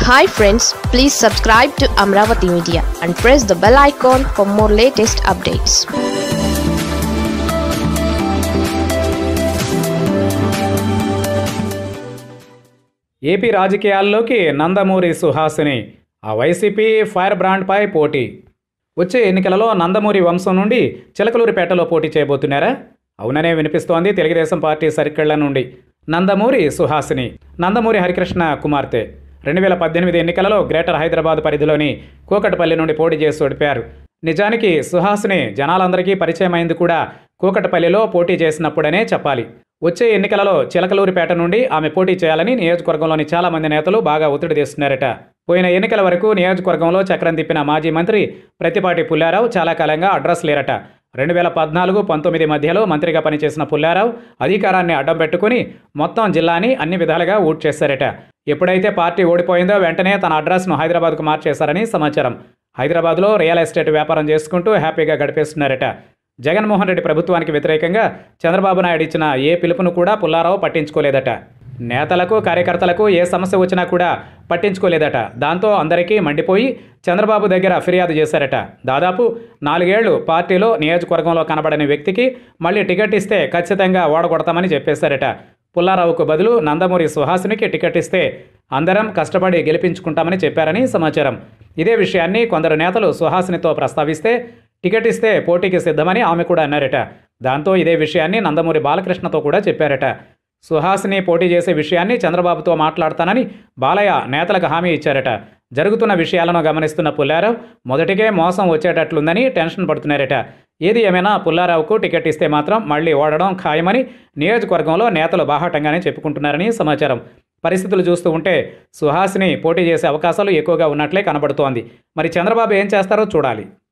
hi friends please subscribe to Amaravati media and press the bell icon for more latest updates AP రాజకీయాల్లోకి నందమూరి సుహాసిని ఆ YCP fire బ్రాండ్పై పోటీ వచ్చే ఎన్నికలలో నందమూరి వంశం నుండి చిలకలూరిపేటలో పోటీ చేయబోతున్నారా అవుననే వినిపిస్తోంది తెలుగుదేశం పార్టీ సర్కిళ్ల నుండి నందమూరి సుహాసిని నందమూరి హరికృష్ణ కుమార్తె రెండు వేల పద్దెనిమిది ఎన్నికలలో గ్రేటర్ హైదరాబాద్ పరిధిలోని కూకట్పల్లి నుండి పోటీ చేసి ఓడిపారు నిజానికి సుహాసిని జనాలందరికీ పరిచయమైంది కూడా కూకట్పల్లిలో పోటీ చేసినప్పుడనే చెప్పాలి వచ్చే ఎన్నికలలో చిలకలూరిపేట నుండి ఆమె పోటీ చేయాలని నియోజకవర్గంలోని చాలా మంది నేతలు బాగా ఒత్తిడి తెస్తున్నారట పోయిన ఎన్నికల వరకు నియోజకవర్గంలో చక్రం తిప్పిన మాజీ మంత్రి ప్రతిపాటి పుల్లారావు చాలా కాలంగా అడ్రస్ లేరట రెండు వేల పద్నాలుగు పంతొమ్మిది మధ్యలో మంత్రిగా పనిచేసిన పుల్లారావు అధికారాన్ని అడ్డం పెట్టుకుని మొత్తం జిల్లాని అన్ని విధాలుగా ఊట్ చేశారట ఎప్పుడైతే పార్టీ ఓడిపోయిందో వెంటనే తన అడ్రస్ను హైదరాబాద్కు మార్చేశారని సమాచారం హైదరాబాద్లో రియల్ ఎస్టేట్ వ్యాపారం చేసుకుంటూ హ్యాపీగా గడిపేస్తున్నారట జగన్మోహన్ రెడ్డి ప్రభుత్వానికి వ్యతిరేకంగా చంద్రబాబు నాయుడు ఇచ్చిన ఏ పిలుపును కూడా పుల్లారావు పట్టించుకోలేదట నేతలకు కార్యకర్తలకు ఏ సమస్య వచ్చినా కూడా పట్టించుకోలేదట దాంతో అందరికీ మండిపోయి చంద్రబాబు దగ్గర ఫిర్యాదు చేశారట దాదాపు నాలుగేళ్లు పార్టీలో నియోజకవర్గంలో కనబడని వ్యక్తికి మళ్ళీ టికెట్ ఇస్తే ఖచ్చితంగా ఓడగొడతామని చెప్పేశారట పుల్లారావుకు బదులు నందమూరి సుహాసినికి టికెట్ ఇస్తే అందరం కష్టపడి గెలిపించుకుంటామని చెప్పారని సమాచారం ఇదే విషయాన్ని కొందరు నేతలు సుహాసినితో ప్రస్తావిస్తే టికెట్ ఇస్తే పోటీకి సిద్ధమని ఆమె కూడా అన్నారట దాంతో ఇదే విషయాన్ని నందమూరి బాలకృష్ణతో కూడా చెప్పారట సుహాసిని పోటీ చేసే విషయాన్ని చంద్రబాబుతో మాట్లాడతానని బాలయ్య నేతలకు హామీ ఇచ్చారట జరుగుతున్న విషయాలను గమనిస్తున్న పుల్లారావు మొదటికే మోసం వచ్చేటట్లుందని టెన్షన్ పడుతున్నారట ఏది ఏమైనా పుల్లారావుకు టికెట్ ఇస్తే మాత్రం మళ్ళీ ఓడడం ఖాయమని నియోజకవర్గంలో నేతలు బాహాటంగానే చెప్పుకుంటున్నారని సమాచారం పరిస్థితులు చూస్తూ ఉంటే సుహాసిని పోటీ చేసే అవకాశాలు ఎక్కువగా ఉన్నట్లే కనబడుతోంది మరి చంద్రబాబు ఏం చేస్తారో చూడాలి